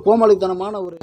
கோமாளித்தனமான ஒரு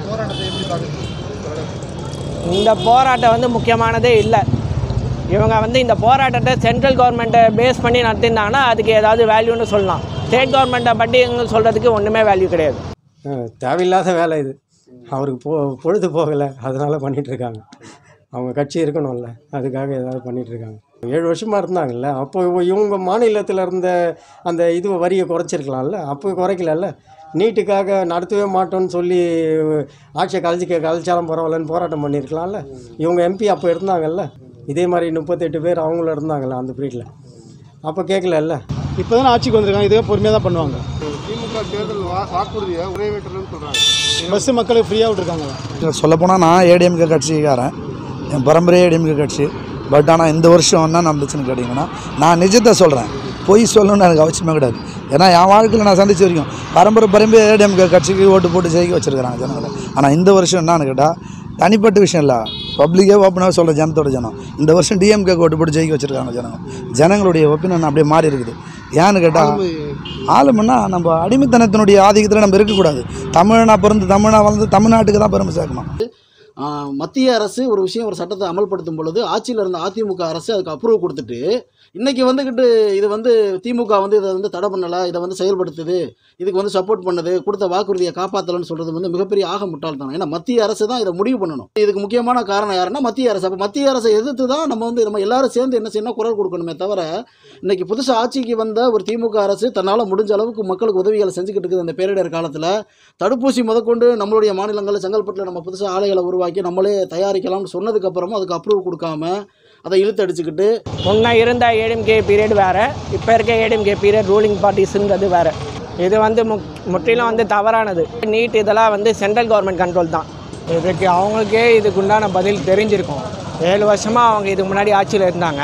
இந்த போராட்டம் வந்து முக்கியமானதே இல்லை இவங்க வந்து இந்த போராட்டத்தை சென்ட்ரல் கவர்மெண்ட்டை பேஸ் பண்ணி நடத்திருந்தாங்கன்னா அதுக்கு ஏதாவது வேல்யூன்னு சொல்லலாம் ஸ்டேட் கவர்மெண்ட்டை பற்றி சொல்கிறதுக்கு ஒன்றுமே வேல்யூ கிடையாது அஹ் தேவையில்லாத வேலை இது அவருக்கு பொ பொழுது போகலை அதனால் பண்ணிட்டு இருக்காங்க அவங்க கட்சி இருக்கணும்ல அதுக்காக ஏதாவது பண்ணிட்டு இருக்காங்க ஏழு வருஷமாக இருந்தாங்கல்ல அப்போ இவ- இவங்க மாநிலத்தில் இருந்த அந்த இது வரியை குறைச்சிருக்கலாம்ல அப்போ குறைக்கலல்ல நீட்டுக்காக நடத்தவே மாட்டோம்னு சொல்லி ஆட்சியை கலைச்சிக்க கலைச்சாலும் பரவாயில்லன்னு போராட்டம் பண்ணியிருக்கலாம்ல இவங்க எம்பி அப்போ இருந்தாங்கல்ல இதே மாதிரி முப்பத்தெட்டு பேர் அவங்களும் இருந்தாங்கல்ல அந்த பீரியடில் அப்போ கேட்கலல்ல இப்போ தானே ஆட்சிக்கு வந்திருக்காங்க இதுவே பொறுமையாக தான் பண்ணுவாங்க திமுக தேர்தல் வா வாக்குறுதியை நிறைவேற்றணும்னு சொல்றாங்க பஸ்ஸு மக்களுக்கு ஃப்ரீயாக விட்டுருக்காங்க சொல்லப்போனால் நான் ஏடிஎம்கே கட்சிக்காரன் என் பரம்பரையே ஏடிஎம்கே கட்சி பட் ஆனால் இந்த வருஷம் என்ன நடந்துச்சுன்னு கேட்டிங்கன்னா நான் நிஜத்தை சொல்கிறேன் பொய் சொல்லணும்னு எனக்கு அவசியமே கிடையாது ஏன்னா என் வாழ்க்கையில் நான் சந்திச்ச வரைக்கும் பரம்பரை பரம்பரை ஏடிஎம்கே கட்சிக்கு ஓட்டு போட்டு ஜெயிக்க வச்சுருக்கிறாங்க ஜனங்களை ஆனால் இந்த வருஷம் என்னன்னு கேட்டால் தனிப்பட்ட விஷயம் இல்லை பப்ளிக்கே ஓப்பனாக சொல்கிற ஜனத்தோட ஜனம் இந்த வருஷம் டிஎம்கே ஓட்டு போட்டு ஜெயிக்க வச்சுருக்காங்க ஜனங்க ஜனங்களுடைய ஒப்பீனியன் அப்படியே மாறி இருக்குது ஏன்னு கேட்டால் ஆளுமன்னா நம்ம அடிமைத்தனத்தினுடைய ஆதிக்கத்தில் நம்ம இருக்கக்கூடாது தமிழனா பிறந்து தமிழனா வளர்ந்து தமிழ்நாட்டுக்கு தான் பெருமை சேர்க்கணும் ஆஹ் மத்திய அரசு ஒரு விஷயம் ஒரு சட்டத்தை அமல்படுத்தும் பொழுது ஆட்சியில் இருந்த அதிமுக அரசு அதுக்கு அப்ரூவ் கொடுத்துட்டு இன்னைக்கு வந்துக்கிட்டு இது வந்து திமுக வந்து இதை வந்து தடை பண்ணலை இதை வந்து செயல்படுத்துது இதுக்கு வந்து சப்போர்ட் பண்ணுது கொடுத்த வாக்குறுதியை காப்பாற்றலன்னு சொல்கிறது வந்து மிகப்பெரிய ஆக முட்டாள்தானம் ஏன்னா மத்திய அரசு தான் இதை முடிவு பண்ணணும் இதுக்கு முக்கியமான காரணம் யாருன்னா மத்திய அரசு அப்போ மத்திய அரசை எதிர்த்து தான் நம்ம வந்து நம்ம எல்லாரும் சேர்ந்து என்ன செய்யணும் குரல் கொடுக்கணுமே தவிர இன்னைக்கு புதுசாக ஆட்சிக்கு வந்த ஒரு திமுக அரசு தன்னால் முடிஞ்ச அளவுக்கு மக்களுக்கு உதவிகளை செஞ்சுக்கிட்டு இருக்குது அந்த பேரிடர் காலத்தில் தடுப்பூசி முதற்கொண்டு நம்மளுடைய மாநிலங்களில் செங்கல்பட்டில் நம்ம புதுசாக ஆலைகளை உருவாக்கி நம்மளே தயாரிக்கலாம்னு சொன்னதுக்கு அப்புறமா அதுக்கு அப்ரூவ் கொடுக்காம அதை இழுத்தடிச்சுக்கிட்டு முன்ன இருந்த ஏடிஎம்கே பீரியட் வேறு இப்போ இருக்க ஏடிஎம்கே பீரியட் ரூலிங் பார்ட்டிஸுன்றது வேறு இது வந்து முக் முற்றிலும் வந்து தவறானது நீட் இதெல்லாம் வந்து சென்ட்ரல் கவர்மெண்ட் கண்ட்ரோல் தான் இதுக்கு அவங்களுக்கே இதுக்கு உண்டான பதில் தெரிஞ்சிருக்கும் ஏழு வருஷமாக அவங்க இதுக்கு முன்னாடி ஆட்சியில் இருந்தாங்க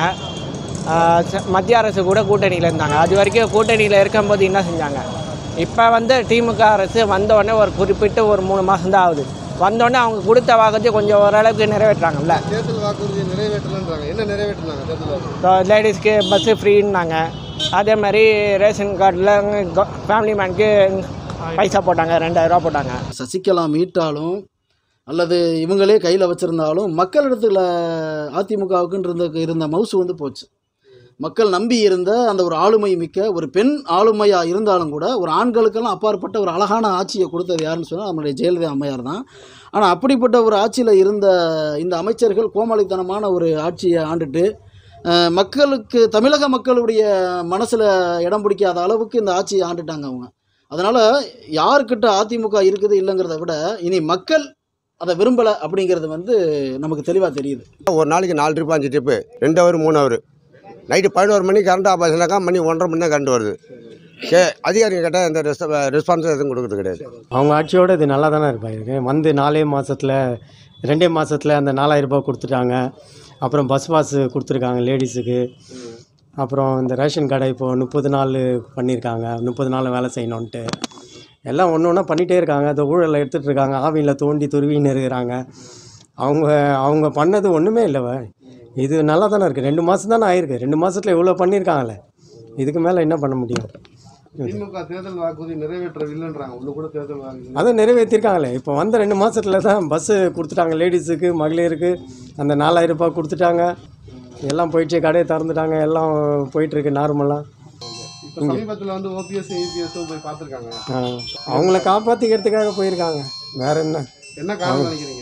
ஆஹ் ச- மத்திய அரசு கூட கூட்டணியில் இருந்தாங்க அது வரைக்கும் கூட்டணியில் இருக்கும்போது என்ன செஞ்சாங்க இப்போ வந்து திமுக அரசு வந்த உடனே ஒரு குறிப்பிட்ட ஒரு மூணு மாதம் தான் ஆகுது வந்தோடனே அவங்க கொடுத்த வாக்குறுதி கொஞ்சம் ஓரளவுக்கு நிறைவேற்றுறாங்கல்ல தேர்தல் வாக்குறுதியை நிறைவேற்றலன்றாங்க என்ன நிறைவேற்றினாங்க தேர்தல் வாக்குறுதி லேடிஸ்க்கு பஸ்ஸு ஃப்ரீன்னாங்க அதே மாதிரி ரேஷன் கார்டில் ஃபேமிலி மேனுக்கு பைசா போட்டாங்க ரெண்டாயிரரூவா போட்டாங்க சசிகலா மீட்டாலும் அல்லது இவங்களே கையில் வச்சுருந்தாலும் மக்களிடத்துல அதிமுகவுக்குன்னு இருந்த இருந்த மவுசு வந்து போச்சு மக்கள் நம்பி இருந்த அந்த ஒரு ஆளுமை மிக்க ஒரு பெண் ஆளுமையாக இருந்தாலும் கூட ஒரு ஆண்களுக்கெல்லாம் அப்பாற்பட்ட ஒரு அழகான ஆட்சியை கொடுத்தது யாருன்னு சொன்னால் நம்மளுடைய ஜெயலலிதா அம்மையார் தான் ஆனால் அப்படிப்பட்ட ஒரு ஆட்சியில் இருந்த இந்த அமைச்சர்கள் கோமாளித்தனமான ஒரு ஆட்சியை ஆண்டுட்டு அஹ், மக்களுக்கு தமிழக மக்களுடைய மனசில் இடம் பிடிக்காத அளவுக்கு இந்த ஆட்சியை ஆண்டுட்டாங்க அவங்க அதனால் யாருக்கிட்ட அதிமுக இருக்குது இல்லைங்கிறத விட இனி மக்கள் அதை விரும்பலை அப்படிங்கிறது வந்து நமக்கு தெளிவாக தெரியுது ஒரு நாளைக்கு நாலு ட்ரிப் அஞ்சு ட்ரிப்பு ரெண்டு ஹவர் மூணு ஹவர் நைட்டு பதினோரு மணிக்கு கரண்ட் ஆஃப் ஆச்சுனாக்கா மணி ஒன்றரை மணி தான் கரண்ட் வருது கே அதிகாரிங்க கேட்டால் எந்த ரெஸ்ப ரெஸ்பான்ஸும் எதுவும் கொடுக்குறது கிடையாது அவங்க ஆட்சியோட இது நல்லா தானே இருப்பாங்க வந்து நாலே மாதத்தில் ரெண்டே மாதத்தில் அந்த நாலாயிரம் ரூபாய் கொடுத்துட்டாங்க அப்புறம் பஸ் பாஸ் கொடுத்துருக்காங்க லேடிஸுக்கு அப்புறம் இந்த ரேஷன் கடை இப்போது முப்பது நாள் பண்ணியிருக்காங்க முப்பது நாள் வேலை செய்யணுன்ட்டு எல்லாம் ஒன்று ஒன்றா பண்ணிகிட்டே இருக்காங்க அந்த ஊழலை எடுத்துகிட்டு இருக்காங்க ஆவியில் தோண்டி துருவின்னு இருக்கிறாங்க அவங்க அவங்க பண்ணது ஒன்றுமே இல்லைவ இது நல்லா தானே இருக்குது ரெண்டு மாதம் தானே ஆயிருக்கு ரெண்டு மாதத்தில் இவ்வளோ பண்ணியிருக்காங்களே இதுக்கு மேலே என்ன பண்ண முடியும் திமுக தேர்தல் வாக்குறுதி நிறைவேற்றவில்லைன்றாங்க ஒன்று கூட தேர்தல் வாக்குறுதி அதை நிறைவேற்றிருக்காங்களே இப்போ வந்த ரெண்டு மாதத்துல தான் பஸ்ஸு கொடுத்துட்டாங்க லேடிஸுக்கு மகளிருக்கு அந்த நாலாயிரம் ரூபாய் கொடுத்துட்டாங்க எல்லாம் போயிடுச்சு கடையை திறந்துட்டாங்க எல்லாம் போயிட்டுருக்கு நார்மலாக இப்போ சமீபத்தில் வந்து ஓபிஎஸ் இபிஎஸும் போய் பார்த்துருக்காங்க அவங்கள காப்பாற்றிக்கிறதுக்காக போயிருக்காங்க வேற என்ன என்ன காரணம் நினைக்கிறீங்க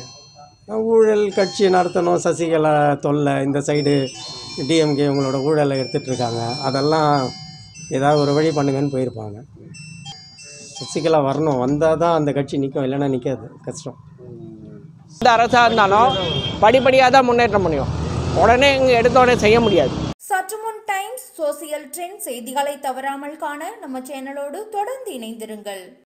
ஊழல் கட்சி நடத்தணும் சசிகலா தொல்லை இந்த சைடு டிஎம்கே உங்களோட ஊழலை எடுத்துகிட்டு இருக்காங்க அதெல்லாம் ஏதாவது ஒரு வழி பண்ணுங்கன்னு போயிருப்பாங்க சசிகலா வரணும் வந்தால் தான் அந்த கட்சி நிற்கும் இல்லைன்னா நிற்காது கஷ்டம் எந்த அரசாக இருந்தாலும் படிப்படியாக தான் முன்னேற்ற முடியும் உடனே இங்கே எடுத்த உடனே செய்ய முடியாது சற்றுமுன் டைம்ஸ் சோசியல் ட்ரெண்ட் செய்திகளை தவறாமல் காண நம்ம சேனலோடு தொடர்ந்து இணைந்திருங்கள்